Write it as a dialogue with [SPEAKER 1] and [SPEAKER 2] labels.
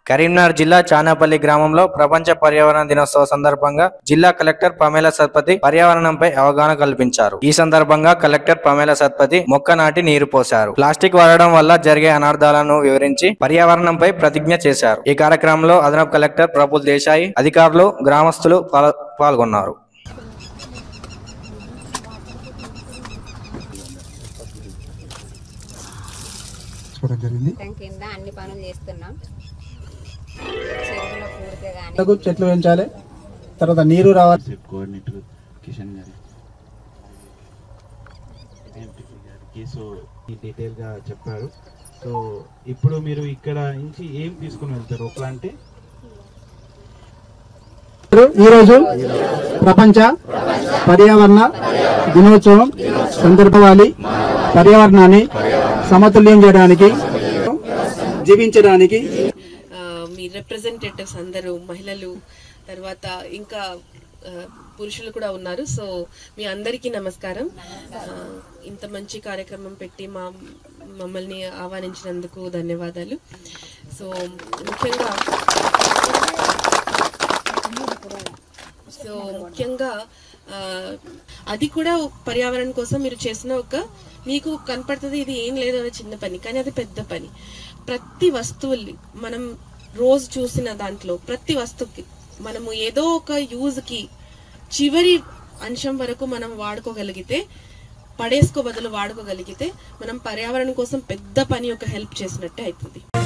[SPEAKER 1] కరీంనగర్ జిల్లా చానాపల్లి గ్రామంలో ప్రపంచ పర్యావరణ దినోత్సవ సందర్భంగా జిల్లా కలెక్టర్ ప్రమేల సత్పతి పర్యావరణంపై అవగాహన కల్పించారు ఈ సందర్భంగా కలెక్టర్ ప్రమేల సత్పతి మొక్క నాటి నీరు పోశారు ప్లాస్టిక్ వాడడం వల్ల జరిగే అనార్థాలను వివరించి పర్యావరణంపై ప్రతిజ్ఞ చేశారు ఈ కార్యక్రమంలో అదనపు కలెక్టర్ ప్రభుల్ దేశాయి అధికారులు గ్రామస్తులు పాల్- పాల్గొన్నారు
[SPEAKER 2] చూడడం జరిగింది
[SPEAKER 3] చట్టం కింద అన్ని పనులు చేస్తున్నాం చెరువుల పూడిక కానీ
[SPEAKER 2] చెట్లకు చెట్లు పెంచాలి తర్వాత నీరు రావాలి
[SPEAKER 4] సేఫ్ కోఆర్డినేటర్ కిషన్ గారి ఎంపీసీ గారికి సో ఈ డీటెయిల్గా చెప్పారు సో ఇప్పుడు మీరు ఇక్కడ నుంచి ఏం తీసుకుని వెళ్తారు ఒకలా అంటే
[SPEAKER 2] ఈరోజు ప్రపంచ పర్యావరణ దినోత్సవం సందర్భవాలి పర్యావరణాన్ని సమతుల్యం చేయడానికి జీవించడానికి
[SPEAKER 5] ఆ, మీ రిప్రజెంటేటివ్స్ అందరూ మహిళలు తర్వాత ఇంకా ఆ, పురుషులు కూడా ఉన్నారు సో మీ అందరికీ నమస్కారం ఆ, ఇంత మంచి కార్యక్రమం పెట్టి మా మమ్మల్ని ఆహ్వానించినందుకు ధన్యవాదాలు సో ముఖ్యంగా సో ముఖ్యంగా ఆ, అది కూడా పర్యావరణం కోసం మీరు చేసిన ఒక మీకు కనపడుతుంది ఇది ఏం లేదు అది చిన్న పని కానీ అది పెద్ద పని ప్రతి వస్తువుల్ని మనం రోజు చూసిన దాంట్లో ప్రతి వస్తువుకి మనము ఏదో ఒక యూజ్ కి చివరి అంశం వరకు మనం వాడుకోగలిగితే పడేసుకో బదులు వాడుకోగలిగితే మనం పర్యావరణం కోసం పెద్ద పని ఒక హెల్ప్ చేసినట్టే అవుతుంది